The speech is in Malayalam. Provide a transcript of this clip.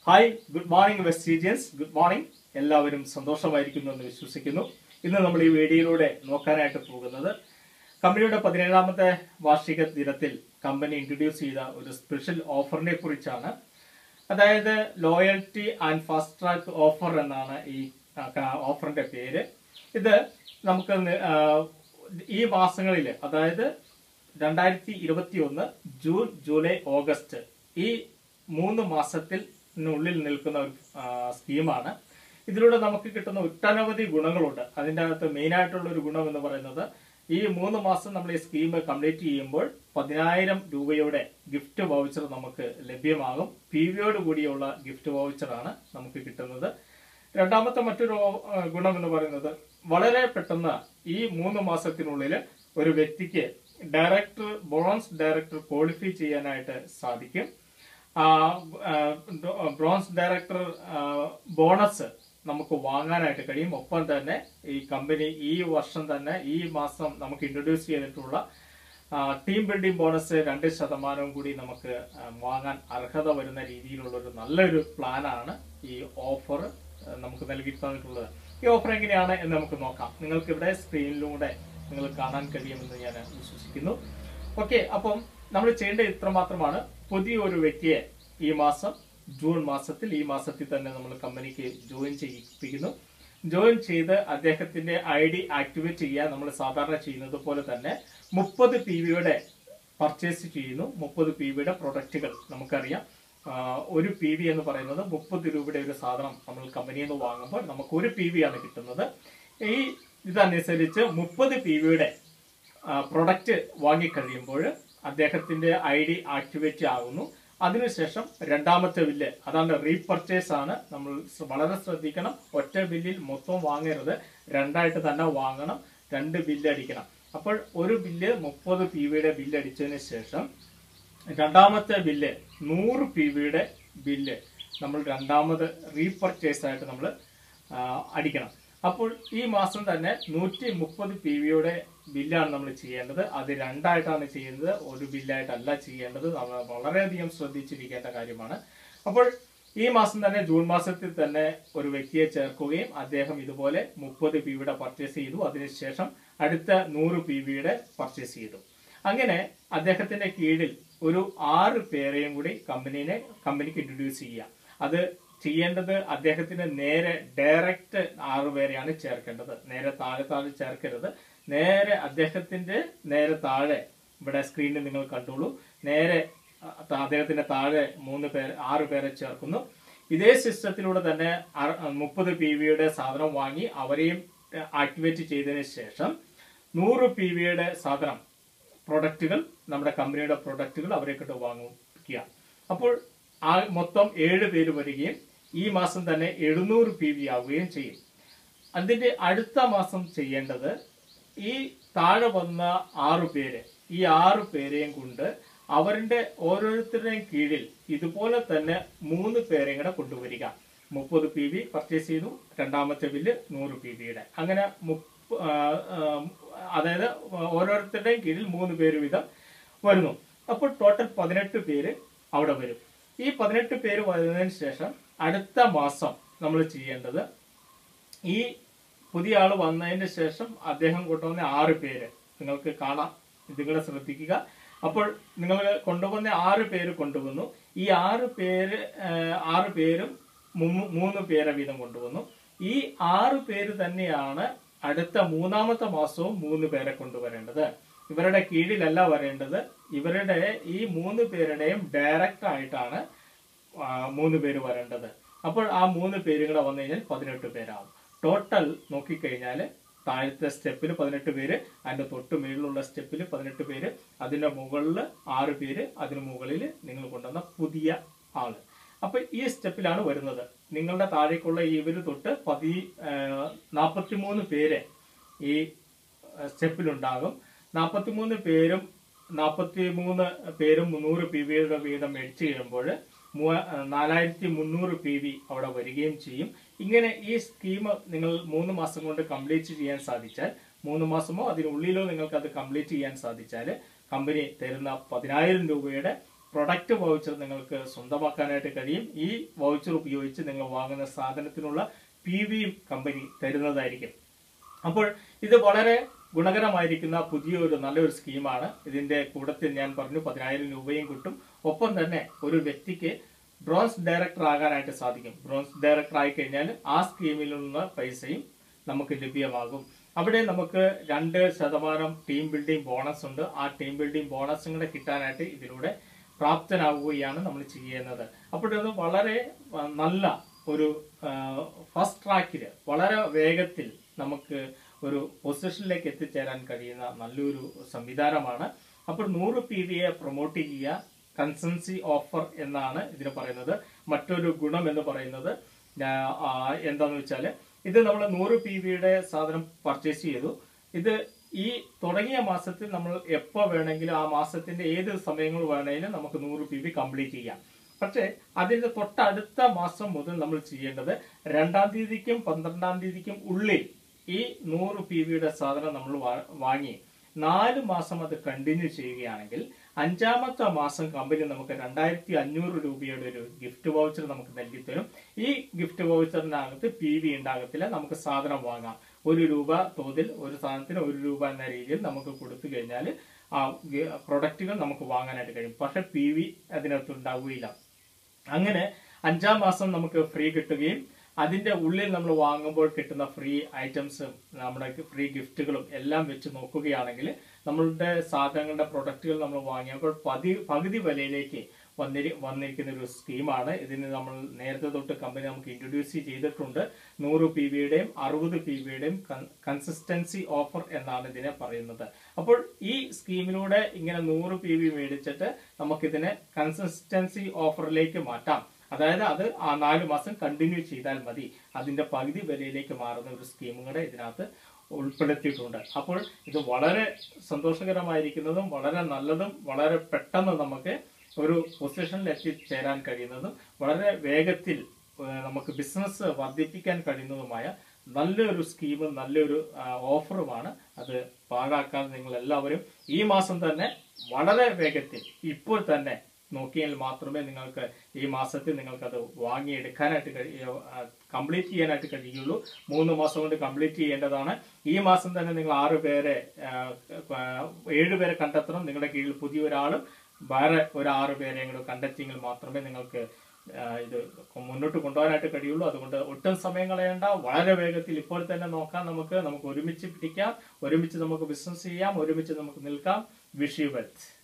hi good morning Vestigians good morning എല്ലാവരും സന്തോഷമായിരിക്കുന്നു എന്ന് വിശ്വസിക്കുന്നു ഇന്ന് നമ്മൾ ഈ വീഡിയോയിലൂടെ നോക്കാനായിട്ട് പോകുന്നത് കമ്പനിയുടെ പതിനേഴാമത്തെ വാർഷിക ദിനത്തിൽ കമ്പനി ഇൻട്രൊഡ്യൂസ് ചെയ്ത ഒരു സ്പെഷ്യൽ ഓഫറിനെ കുറിച്ചാണ് അതായത് loyalty and fast track offer എന്നാണ് ഈ ആ, ക- ഓഫറിന്റെ പേര് ഇത് നമുക്ക് നി- ആ, ഈ മാസങ്ങളിൽ അതായത് രണ്ടായിരത്തി ഇരുപത്തി ഒന്ന് ജൂൺ ജൂലൈ ഓഗസ്റ്റ് ഈ മൂന്ന് മാസത്തിനുള്ളിൽ നിൽക്കുന്ന ഒരു ആ, സ്കീമാണ് ഇതിലൂടെ നമുക്ക് കിട്ടുന്ന ഒട്ടനവധി ഗുണങ്ങളുണ്ട് അതിൻ്റെ അകത്ത് മെയിൻ ആയിട്ടുള്ള ഒരു ഗുണം എന്ന് പറയുന്നത് ഈ മൂന്ന് മാസം നമ്മൾ ഈ സ്കീം കംപ്ലീറ്റ് ചെയ്യുമ്പോൾ പതിനായിരം രൂപയുടെ ഗിഫ്റ്റ് വൗച്ചർ നമുക്ക് ലഭ്യമാകും പി വിയോട് കൂടിയുള്ള ഗിഫ്റ്റ് വൗച്ചറാണ് നമുക്ക് കിട്ടുന്നത് രണ്ടാമത്തെ മറ്റൊരു ആ, ഗുണം എന്ന് പറയുന്നത് വളരെ പെട്ടെന്ന് ഈ മൂന്ന് മാസത്തിനുള്ളിൽ ഒരു വ്യക്തിക്ക് ഡയറക്ടർ ബ്രോൺസ് ഡയറക്ടർ ക്വാളിഫൈ ചെയ്യാനായിട്ട് സാധിക്കും ആ, ആ, ബ്രോൺസ് ഡയറക്ടർ ആ, ബോണസ് നമുക്ക് വാങ്ങാനായിട്ട് കഴിയും ഒപ്പം തന്നെ ഈ കമ്പനി ഈ വർഷം തന്നെ ഈ മാസം നമുക്ക് ഇൻട്രൊഡ്യൂസ് ചെയ്തിട്ടുള്ള ആ, ടീം ബിൽഡിംഗ് ബോണസ് രണ്ട് ശതമാനവും കൂടി നമുക്ക് ആ, വാങ്ങാൻ അർഹത വരുന്ന രീതിയിലുള്ള ഒരു നല്ലൊരു പ്ലാനാണ് ഈ ഓഫർ നമുക്ക് നൽകി തന്നിട്ടുള്ളത് ഈ ഓഫർ എങ്ങനെയാണ് എന്ന് നമുക്ക് നോക്കാം നിങ്ങൾക്ക് ഇവിടെ സ്ക്രീനിലൂടെ നിങ്ങൾ കാണാൻ കഴിയുമെന്ന് ഞാൻ വിശ്വസിക്കുന്നു ഓക്കെ അപ്പം നമ്മൾ ചെയ്യേണ്ടത് ഇത്ര മാത്രമാണ് പുതിയൊരു വ്യക്തിയെ ഈ മാസം ജൂൺ മാസത്തിൽ ഈ മാസത്തിൽ തന്നെ നമ്മൾ കമ്പനിക്ക് ജോയിൻ ചെയ്യിപ്പിക്കുന്നു ജോയിൻ ചെയ്ത് അദ്ദേഹത്തിന്റെ ഐ ഡി ആക്ടിവേറ്റ് ചെയ്യാൻ നമ്മൾ സാധാരണ ചെയ്യുന്നത് പോലെ തന്നെ മുപ്പത് പി വിയുടെ പർച്ചേസ് ചെയ്യുന്നു മുപ്പത് പി വിയുടെ പ്രൊഡക്റ്റുകൾ നമുക്കറിയാം ആ, ഒരു പി വി എന്ന് പറയുന്നത് മുപ്പത് രൂപയുടെ ഒരു സാധനം നമ്മൾ കമ്പനിയിൽ നിന്ന് വാങ്ങുമ്പോൾ നമുക്ക് ഒരു പി വി ആണ് കിട്ടുന്നത് ഈ ഇതനുസരിച്ച് മുപ്പത് പി വിയുടെ പ്രൊഡക്റ്റ് വാങ്ങിക്കഴിയുമ്പോൾ അദ്ദേഹത്തിന്റെ ഐ ഡി ആക്ടിവേറ്റ് ആകുന്നു അതിനുശേഷം രണ്ടാമത്തെ ബില്ല് അതാണ് റീപർച്ചേസ് ആണ് നമ്മൾ സ- വളരെ ശ്രദ്ധിക്കണം ഒറ്റ ബില്ലിൽ മൊത്തം വാങ്ങരുത് രണ്ടായിട്ട് തന്നെ വാങ്ങണം രണ്ട് ബില്ല് അടിക്കണം അപ്പോൾ ഒരു ബില്ല് മുപ്പത് പി വിയുടെ ബില്ല് അടിച്ചതിന് ശേഷം രണ്ടാമത്തെ ബില്ല് നൂറ് പി വിയുടെ ബില്ല് നമ്മൾ രണ്ടാമത് റീപർച്ചേസ് ആയിട്ട് നമ്മൾ അടിക്കണം അപ്പോൾ ഈ മാസം തന്നെ നൂറ്റി മുപ്പത് പി വിയുടെ ബില്ലാണ് നമ്മൾ ചെയ്യേണ്ടത് അത് രണ്ടായിട്ടാണ് ചെയ്യുന്നത് ഒരു ബില്ലായിട്ടല്ല ചെയ്യേണ്ടത് നമ്മൾ വളരെയധികം ശ്രദ്ധിച്ചിരിക്കേണ്ട കാര്യമാണ് അപ്പോൾ ഈ മാസം തന്നെ ജൂൺ മാസത്തിൽ തന്നെ ഒരു വ്യക്തിയെ ചേർക്കുകയും അദ്ദേഹം ഇതുപോലെ മുപ്പത് പി വിയുടെ പർച്ചേസ് ചെയ്തു അതിനുശേഷം അടുത്ത നൂറ് പി വിയുടെ പർച്ചേസ് ചെയ്തു അങ്ങനെ അദ്ദേഹത്തിന്റെ കീഴിൽ ഒരു ആറ് പേരെയും കൂടി കമ്പനീനെ കമ്പനിക്ക് ഇൻട്രൊഡ്യൂസ് ചെയ്യാം അത് ചെയ്യേണ്ടത് അദ്ദേഹത്തിന് നേരെ ഡയറക്റ്റ് ആറ് പേരെയാണ് ചേർക്കേണ്ടത് നേരെ താഴെ താഴെ ചേർക്കരുത് നേരെ അദ്ദേഹത്തിന്റെ നേരെ താഴെ ഇവിടെ സ്ക്രീനിൽ നിങ്ങൾ കണ്ടോളൂ നേരെ അ- അദ്ദേഹത്തിന്റെ താഴെ മൂന്ന് പേര് ആറ് പേരെ ചേർക്കുന്നു ഇതേ സിസ്റ്റത്തിലൂടെ തന്നെ മുപ്പത് പി വിയുടെ സാധനം വാങ്ങി അവരെയും ആക്ടിവേറ്റ് ചെയ്തതിന് ശേഷം നൂറ് പി വിയുടെ സാധനം പ്രൊഡക്റ്റുകൾ നമ്മുടെ കമ്പനിയുടെ പ്രൊഡക്റ്റുകൾ അവരെ കൊണ്ട് വാങ്ങിക്കുക അപ്പോൾ ആ മൊത്തം ഏഴ് പേര് വരികയും ഈ മാസം തന്നെ എഴുന്നൂറ് പി വി ആവുകയും ചെയ്യും അതിന്റെ അടുത്ത മാസം ചെയ്യേണ്ടത് ഈ താഴെ വന്ന ആറു പേര് ഈ ആറു പേരെയും കൊണ്ട് അവരുടെ ഓരോരുത്തരുടെയും കീഴിൽ ഇതുപോലെ തന്നെ മൂന്ന് പേരെയും കൂടെ കൊണ്ടുവരിക മുപ്പത് പി വി പർച്ചേസ് ചെയ്തു രണ്ടാമത്തെ ബില്ല് നൂറ് പി വിയുടെ അങ്ങനെ മുപ്പ- ആ, ആ, അതായത് ഓരോരുത്തരുടെയും കീഴിൽ മൂന്ന് പേര് വീതം വരുന്നു അപ്പോൾ ടോട്ടൽ പതിനെട്ട് പേര് അവിടെ വരും ഈ പതിനെട്ട് പേര് വരുന്നതിന് ശേഷം അടുത്ത മാസം നമ്മൾ ചെയ്യേണ്ടത് ഈ പുതിയ ആൾ വന്നതിന് ശേഷം അദ്ദേഹം കൊണ്ടുവന്ന ആറ് പേര് നിങ്ങൾക്ക് കാണാം നിങ്ങളെ ശ്രദ്ധിക്കുക അപ്പോൾ നിങ്ങൾ കൊണ്ടുവന്ന ആറ് പേര് കൊണ്ടുവന്നു ഈ ആറ് പേര് ആ, ആറ് പേരും മൂ- മൂന്ന് പേരെ വീതം കൊണ്ടുവന്നു ഈ ആറ് പേര് തന്നെയാണ് അടുത്ത മൂന്നാമത്തെ മാസവും മൂന്ന് പേരെ കൊണ്ടുവരേണ്ടത് ഇവരുടെ കീഴിലല്ല വരേണ്ടത് ഇവരുടെ ഈ മൂന്ന് പേരുടെയും ഡയറക്റ്റ് ആയിട്ടാണ് ആ, മൂന്ന് പേര് വരേണ്ടത് അപ്പോൾ ആ മൂന്ന് പേരും കൂടെ വന്നു കഴിഞ്ഞാൽ പതിനെട്ട് പേരാവും ടോട്ടൽ നോക്കിക്കഴിഞ്ഞാൽ താഴത്തെ സ്റ്റെപ്പിൽ പതിനെട്ട് പേര് അതിന്റെ തൊട്ട് മേളിലുള്ള സ്റ്റെപ്പിൽ പതിനെട്ട് പേര് അതിന്റെ മുകളിൽ ആറ് പേര് അതിന് മുകളിൽ നിങ്ങൾ കൊണ്ടുവന്ന പുതിയ ആള് അപ്പൊ ഈ സ്റ്റെപ്പിലാണ് വരുന്നത് നിങ്ങളുടെ താഴേക്കുള്ള ഇവര് തൊട്ട് പതി നാൽപ്പത്തിമൂന്ന് പേര് ഈ സ്റ്റെപ്പിലുണ്ടാകും നാൽപ്പത്തിമൂന്ന് പേരും നാൽപ്പത്തി മൂന്ന് പേരും മുന്നൂറ് പി വിയുടെ വീതം മേടിച്ചു കഴിയുമ്പോൾ നാലായിരത്തി മുന്നൂറ് പി വി അവിടെ വരികയും ചെയ്യും ഇങ്ങനെ ഈ സ്കീം നിങ്ങൾ മൂന്ന് മാസം കൊണ്ട് കംപ്ലീറ്റ് ചെയ്യാൻ സാധിച്ചാൽ മൂന്ന് മാസമോ അതിനുള്ളിലോ നിങ്ങൾക്ക് അത് കംപ്ലീറ്റ് ചെയ്യാൻ സാധിച്ചാൽ കമ്പനി തരുന്ന പതിനായിരം രൂപയുടെ പ്രൊഡക്റ്റ് വൗച്ചർ നിങ്ങൾക്ക് സ്വന്തമാക്കാനായിട്ട് കഴിയും ഈ വൗച്ചർ ഉപയോഗിച്ച് നിങ്ങൾ വാങ്ങുന്ന സാധനത്തിനുള്ള പി വിയും കമ്പനി തരുന്നതായിരിക്കും അപ്പോൾ ഇത് വളരെ ഗുണകരമായിരിക്കുന്ന പുതിയൊരു നല്ലൊരു സ്കീമാണ് ഇതിന്റെ കൂടത്തിൽ ഞാൻ പറഞ്ഞു പതിനായിരം രൂപയും കിട്ടും ഒപ്പം തന്നെ ഒരു വ്യക്തിക്ക് ബ്രോൺസ് ഡയറക്ടർ ആകാനായിട്ട് സാധിക്കും ബ്രോൺസ് ഡയറക്ടർ ആയി കഴിഞ്ഞാൽ ആ സ്കീമിലുള്ള പൈസയും നമുക്ക് ലഭ്യമാകും അവിടെ നമുക്ക് രണ്ട് ശതമാനം ടീം ബിൽഡിംഗ് ബോണസ് ഉണ്ട് ആ ടീം ബിൽഡിംഗ് ബോണസും കൂടെ കിട്ടാനായിട്ട് ഇതിലൂടെ പ്രാപ്തനാവുകയാണ് നമ്മൾ ചെയ്യുന്നത് അപ്പോഴത് വളരെ ആ, നല്ല ഒരു ഫസ്റ്റ് ട്രാക്കില് വളരെ വേഗത്തിൽ നമുക്ക് ഒരു പൊസിഷനിലേക്ക് എത്തിച്ചേരാൻ കഴിയുന്ന നല്ലൊരു സംവിധാനമാണ് അപ്പോൾ നൂറ് പി വിയെ പ്രൊമോട്ട് ചെയ്യുക കൺസൻസി ഓഫർ എന്നാണ് ഇതിന് പറയുന്നത് മറ്റൊരു ഗുണം എന്ന് പറയുന്നത് ഞാ- ആ, എന്താന്ന് വെച്ചാല് ഇത് നമ്മൾ നൂറ് പി വിയുടെ സാധനം പർച്ചേസ് ചെയ്തു ഇത് ഈ തുടങ്ങിയ മാസത്തിൽ നമ്മൾ എപ്പോ വേണമെങ്കിലും ആ മാസത്തിന്റെ ഏത് സമയങ്ങൾ വേണമെങ്കിലും നമുക്ക് നൂറ് പി വി കംപ്ലീറ്റ് ചെയ്യാം പക്ഷേ അതിന്റെ തൊട്ടടുത്ത മാസം മുതൽ നമ്മൾ ചെയ്യേണ്ടത് രണ്ടാം തീയതിക്കും പന്ത്രണ്ടാം തീയതിക്കും ഉള്ളിൽ ഈ നൂറ് പി വിയുടെ സാധനം നമ്മൾ വാ- വാങ്ങി നാല് മാസം അത് കണ്ടിന്യൂ ചെയ്യുകയാണെങ്കിൽ അഞ്ചാമത്തെ മാസം കമ്പനി നമുക്ക് രണ്ടായിരത്തി അഞ്ഞൂറ് രൂപയുടെ ഒരു ഗിഫ്റ്റ് വൗച്ചർ നമുക്ക് നൽകി തരും ഈ ഗിഫ്റ്റ് വൗച്ചറിനകത്ത് പി വി ഉണ്ടാകത്തില്ല നമുക്ക് സാധനം വാങ്ങാം ഒരു രൂപ തോതിൽ ഒരു സാധനത്തിന് ഒരു രൂപ എന്ന രീതിയിൽ നമുക്ക് കൊടുത്തു കഴിഞ്ഞാൽ ആ പ്രൊഡക്റ്റുകൾ നമുക്ക് വാങ്ങാനായിട്ട് കഴിയും പക്ഷെ പി വി അതിനകത്ത് ഉണ്ടാവുകയില്ല അങ്ങനെ അഞ്ചാം മാസം നമുക്ക് ഫ്രീ കിട്ടുകയും അതിന്റെ ഉള്ളിൽ നമ്മൾ വാങ്ങുമ്പോൾ കിട്ടുന്ന ഫ്രീ ഐറ്റംസും നമ്മുടെ ഫ്രീ ഗിഫ്റ്റുകളും എല്ലാം വെച്ച് നോക്കുകയാണെങ്കിൽ നമ്മളുടെ സാധനങ്ങളുടെ പ്രൊഡക്റ്റുകൾ നമ്മൾ വാങ്ങിയപ്പോൾ പതി പകുതി വിലയിലേക്ക് വന്നിരി വന്നിരിക്കുന്ന ഒരു സ്കീമാണ് ഇതിന് നമ്മൾ നേരത്തെ തൊട്ട് കമ്പനി നമുക്ക് ഇൻട്രൊഡ്യൂസ് ചെയ്തിട്ടുണ്ട് നൂറ് പി വിയുടെയും അറുപത് പി വിയുടെയും കൺസിസ്റ്റൻസി ഓഫർ എന്നാണ് ഇതിനെ പറയുന്നത് അപ്പോൾ ഈ സ്കീമിലൂടെ ഇങ്ങനെ നൂറ് പി വി മേടിച്ചിട്ട് നമുക്കിതിനെ കൺസിസ്റ്റൻസി ഓഫറിലേക്ക് മാറ്റാം അതായത് അത് ആ നാല് മാസം കണ്ടിന്യൂ ചെയ്താൽ മതി അതിന്റെ പകുതി വിലയിലേക്ക് മാറുന്ന ഒരു സ്കീമും കൂടെ ഇതിനകത്ത് ഉൾപ്പെടുത്തിയിട്ടുണ്ട് അപ്പോൾ ഇത് വളരെ സന്തോഷകരമായിരിക്കുന്നതും വളരെ നല്ലതും വളരെ പെട്ടെന്ന് നമുക്ക് ഒരു പൊസിഷനിൽ എത്തിച്ചേരാൻ കഴിയുന്നതും വളരെ വേഗത്തിൽ ഏഹ്, നമുക്ക് ബിസിനസ് വർദ്ധിപ്പിക്കാൻ കഴിയുന്നതുമായ നല്ലൊരു സ്കീമും നല്ലൊരു ആ, ഓഫറുമാണ് അത് പാഴാക്കാതെ നിങ്ങൾ എല്ലാവരും ഈ മാസം തന്നെ വളരെ വേഗത്തിൽ ഇപ്പോൾ തന്നെ നോക്കിയാൽ മാത്രമേ നിങ്ങൾക്ക് ഈ മാസത്തിൽ നിങ്ങൾക്ക് അത് വാങ്ങിയെടുക്കാനായിട്ട് കഴിയ കംപ്ലീറ്റ് ചെയ്യാനായിട്ട് കഴിയുള്ളൂ മൂന്ന് മാസം കൊണ്ട് കംപ്ലീറ്റ് ചെയ്യേണ്ടതാണ് ഈ മാസം തന്നെ നിങ്ങൾ ആറ് പേരെ ആ, ആ, ഏഴ് പേരെ കണ്ടെത്തണം നിങ്ങളുടെ കീഴിൽ പുതിയ ഒരാളും വേറെ ഒരു ആറ് പേരെ കൂടെ കണ്ടെത്തിയെങ്കിൽ മാത്രമേ നിങ്ങൾക്ക് ആ, ഇത് മുന്നോട്ട് കൊണ്ടുപോകാനായിട്ട് കഴിയുള്ളൂ അതുകൊണ്ട് ഒട്ടും സമയം കളയേണ്ട വളരെ വേഗത്തിൽ ഇപ്പോൾ തന്നെ നോക്കാം നമുക്ക് നമുക്ക് ഒരുമിച്ച് പിടിക്കാം ഒരുമിച്ച് നമുക്ക് ബിസിനസ് ചെയ്യാം ഒരുമിച്ച് നമുക്ക് നിൽക്കാം വിഷ് യു വെൽത്ത്